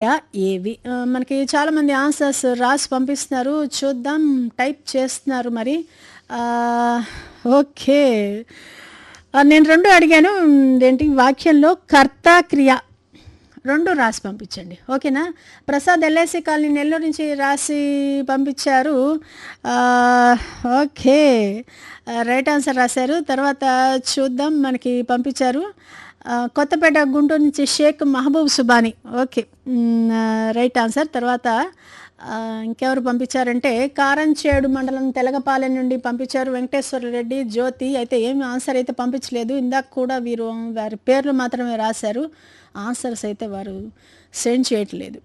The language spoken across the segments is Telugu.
ఏవి ఆ, మనకి చాలామంది ఆన్సర్స్ రాసి పంపిస్తున్నారు చూద్దాం టైప్ చేస్తున్నారు మరి ఆ, ఓకే ఆ, నేను రెండు అడిగాను ఉమ్, ఏంటి వాక్యంలో కర్త క్రియ రెండు రాసి పంపించండి ఓకేనా ప్రసాద్ ఎల్ఐసి కాలనీ నెల్లూరు నుంచి రాసి పంపించారు ఆ, ఓకే ఆ, రైట్ ఆన్సర్ రాశారు తర్వాత చూద్దాం మనకి పంపించారు ఆ, కొత్తపేట గుంటూరు నుంచి షేక్ మహబూబ్ సుబాని ఓకే మ్, ఆ, రైట్ ఆన్సర్ తర్వాత ఆ, ఇంకెవరు పంపించారంటే కారంచేడు మండలం తెలగపాలెం నుండి పంపించారు వెంకటేశ్వర రెడ్డి జ్యోతి అయితే ఏమి ఆన్సర్ అయితే పంపించలేదు ఇందాక కూడా వీరు వారి పేర్లు మాత్రమే రాశారు ఆన్సర్స్ అయితే వారు సెండ్ చేయట్లేదు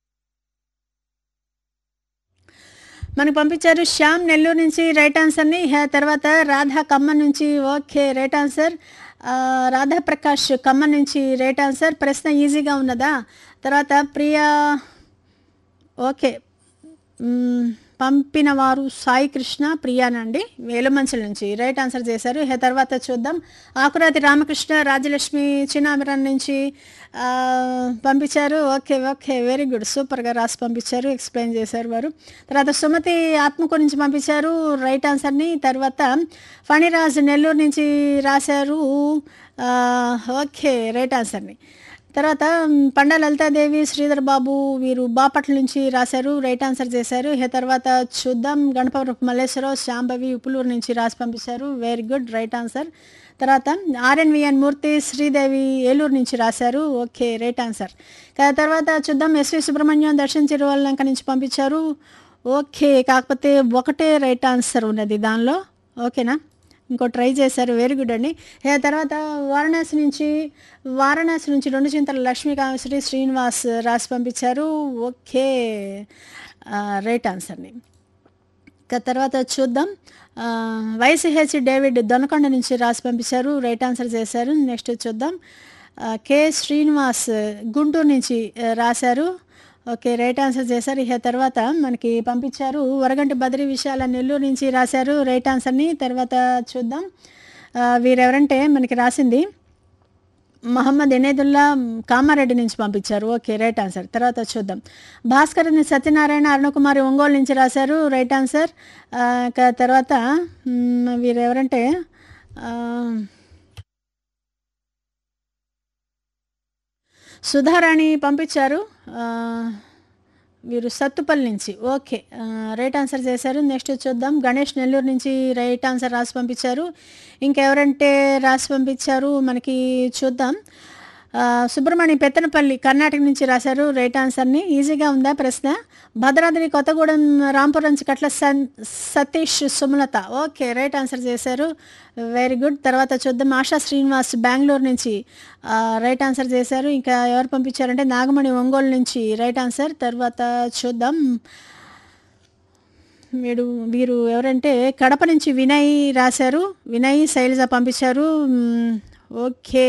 మనకు పంపించారు శ్యామ్ నెల్లూరు నుంచి రైట్ ఆన్సర్ని హే- తర్వాత రాధా ఖమ్మం నుంచి ఓకే రైట్ ఆన్సర్ ఆ, రాధా ప్రకాష్ ఖమ్మం నుంచి రైట్ ఆన్సర్ ప్రశ్న ఈజీగా ఉన్నదా తర్వాత ప్రియా ఓకే మ్మ్. పంపిన వారు సాయి కృష్ణ ప్రియానండి వేలుమంచల నుంచి రైట్ ఆన్సర్ చేశారు హే తర్వాత చూద్దాం ఆకురాతి రామకృష్ణ రాజలక్ష్మి చిన్నామిరం నుంచి ఆ, పంపించారు ఓకే ఓకే వెరీ గుడ్ సూపర్గా రాసి పంపించారు ఎక్స్ప్లెయిన్ చేశారు వారు తర్వాత సుమతి ఆత్మకూరు నుంచి పంపించారు రైట్ ఆన్సర్ని తర్వాత ఫణిరాజ్ నెల్లూరు నుంచి రాశారు ఆ, ఓకే రైట్ ఆన్సర్ని తర్వాత మ్, పండ లలితాదేవి శ్రీధర్ బాబు వీరు బాపట్ల నుంచి రాశారు రైట్ ఆన్సర్ చేశారు ఇక తర్వాత చూద్దాం గణపవరపు మల్లేశ్వరరావు శాంభవి ఉప్పులూరు నుంచి రాసి పంపించారు వెరీ గుడ్ రైట్ ఆన్సర్ తర్వాత ఆర్ఎన్విఎన్ మూర్తి శ్రీదేవి ఏలూరు నుంచి రాశారు ఓకే రైట్ ఆన్సర్ కా- తర్వాత చూద్దాం ఎస్వి సుబ్రహ్మణ్యం దర్శన్ చిరువల్లంక నుంచి పంపించారు ఓకే కాకపోతే ఒకటే రైట్ ఆన్సర్ ఉన్నది దానిలో ఓకేనా ఇంకో ట్రై చేశారు వెరీ గుడ్ అండి ఇక తర్వాత వారణాసి నుంచి వారణాసి నుంచి రెండు చింతల లక్ష్మీకామశ్రీ శ్రీనివాస్ రాసి పంపించారు ఓకే ఆ, రైట్ ఆన్సర్ని ఇక తర్వాత చూద్దాం ఆ, వైసీహెచ్ డేవిడ్ దొనకొండ నుంచి రాసి పంపించారు రైట్ ఆన్సర్ చేశారు నెక్స్ట్ చూద్దాం ఆ, కె శ్రీనివాస్ గుంటూరు నుంచి ఆ, రాశారు ఓకే రైట్ ఆన్సర్ చేశారు ఇక తర్వాత మనకి పంపించారు వరగంటి బద్రి విశాల నెల్లూరు నుంచి రాశారు రైట్ ఆన్సర్ని తర్వాత చూద్దాం ఆ, వీరెవరంటే మనకి రాసింది మహమ్మద్ ఎనేదుల్లా కామారెడ్డి నుంచి పంపించారు ఓకే రైట్ ఆన్సర్ తర్వాత చూద్దాం భాస్కర్ అని సత్యనారాయణ అరుణకుమారి ఒంగోలు నుంచి రాశారు రైట్ ఆన్సర్ ఆ, ఇక తర్వాత మ్, వీరెవరంటే ఆ, సుధారాణి పంపించారు ఆ, వీరు సత్తుపల్లి నుంచి ఓకే ఆ, రైట్ ఆన్సర్ చేశారు నెక్స్ట్ చూద్దాం గణేష్ నెల్లూరు నుంచి రైట్ ఆన్సర్ రాసి పంపించారు ఇంకెవరంటే రాసి పంపించారు మనకి చూద్దాం ఆ, సుబ్రహ్మణ్య పెత్తనపల్లి కర్ణాటక నుంచి రాశారు రైట్ ఆన్సర్ని ఈజీగా ఉందా ప్రశ్న భద్రాద్రి కొత్తగూడెం రాంపురం నుంచి Katla son Satish Sumalatha okay right answer చేశారు వెరీ గుడ్ తర్వాత చూద్దాం ఆశా శ్రీనివాస్ బెంగళూరు నుంచి ఆ, రైట్ ఆన్సర్ చేశారు ఇంకా ఎవరు పంపించారంటే నాగమణి ఒంగోలు నుంచి రైట్ ఆన్సర్ తర్వాత చూద్దాం వీడు వీరు ఎవరంటే కడప నుంచి వినయ్ రాశారు వినయ్ శైలజ పంపించారు మ్, ఓకే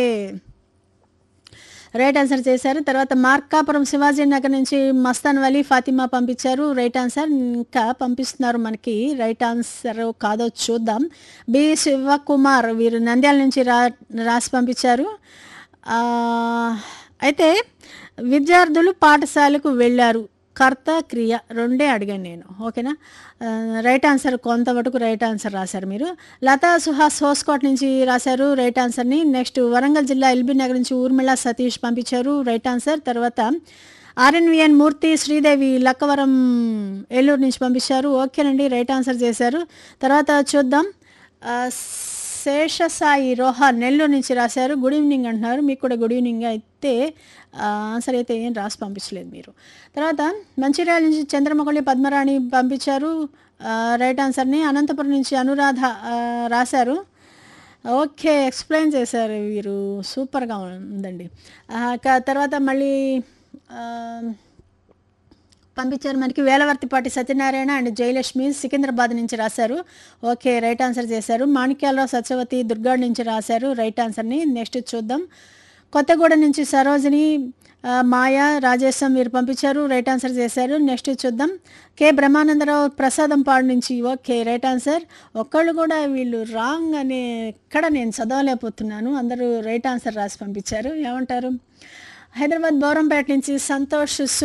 రైట్ ఆన్సర్ చేశారు తర్వాత మార్కాపురం శివాజీ నగర్ నుంచి మస్తాన్ వలీ ఫాతిమా పంపించారు రైట్ ఆన్సర్ ఇంకా పంపిస్తున్నారు మనకి రైట్ ఆన్సర్ కాదో చూద్దాం బి శివకుమార్ వీరు నంద్యాల నుంచి రా రాసి పంపించారు ఆ, అయితే విద్యార్థులు పాఠశాలకు వెళ్ళారు కర్త క్రియ రెండే అడిగాను నేను ఓకేనా ఆ, రైట్ ఆన్సర్ కొంతవరకు రైట్ ఆన్సర్ రాశారు మీరు లతా సుహాస్ హోస్కోట్ నుంచి రాశారు రైట్ ఆన్సర్ని నెక్స్ట్ వరంగల్ జిల్లా ఎల్బీ నగర్ నుంచి ఊర్మిళ సతీష్ పంపించారు రైట్ ఆన్సర్ తర్వాత ఆర్ఎన్విఎన్ మూర్తి శ్రీదేవి లక్కవరం ఏలూరు నుంచి పంపించారు ఓకేనండి రైట్ ఆన్సర్ చేశారు తర్వాత చూద్దాం ఆ, శేషసాయి రోహా నెల్లూరు నుంచి రాశారు గుడ్ ఈవినింగ్ అంటున్నారు మీకు కూడా గుడ్ ఈవినింగ్ అయితే ఆ, ఆన్సర్ అయితే ఏం రాసి పంపించలేదు మీరు తర్వాత మంచిర్యాల నుంచి చంద్రమౌళి పద్మరాణి పంపించారు ఆ, రైట్ ఆన్సర్ని అనంతపురం నుంచి అనురాధ ఆ, రాశారు ఓకే ఎక్స్ప్లెయిన్ చేశారు వీరు సూపర్గా ఉందండి ఆ, క- తర్వాత మళ్ళీ ఆ, పంపించారు మనకి వేలవర్తిపాటి సత్యనారాయణ అండ్ జయలక్ష్మి సికింద్రాబాద్ నుంచి రాశారు ఓకే రైట్ ఆన్సర్ చేశారు మాణిక్యాలరావు సత్యవతి దుర్గాడ్ నుంచి రాశారు రైట్ ఆన్సర్ని నెక్స్ట్ చూద్దాం కొత్తగూడెం నుంచి సరోజిని ఆ, మాయా రాజేశం మీరు పంపించారు రైట్ ఆన్సర్ చేశారు నెక్స్ట్ చూద్దాం కె బ్రహ్మానందరావు ప్రసాదం పాడు నుంచి ఓకే రైట్ ఆన్సర్ ఒక్కళ్ళు కూడా వీళ్ళు రాంగ్ అనే ఎక్కడ నేను చదవలేకపోతున్నాను అందరూ రైట్ ఆన్సర్ రాసి పంపించారు ఏమంటారు హైదరాబాద్ బౌరంపేట నుంచి సంతోష్ సు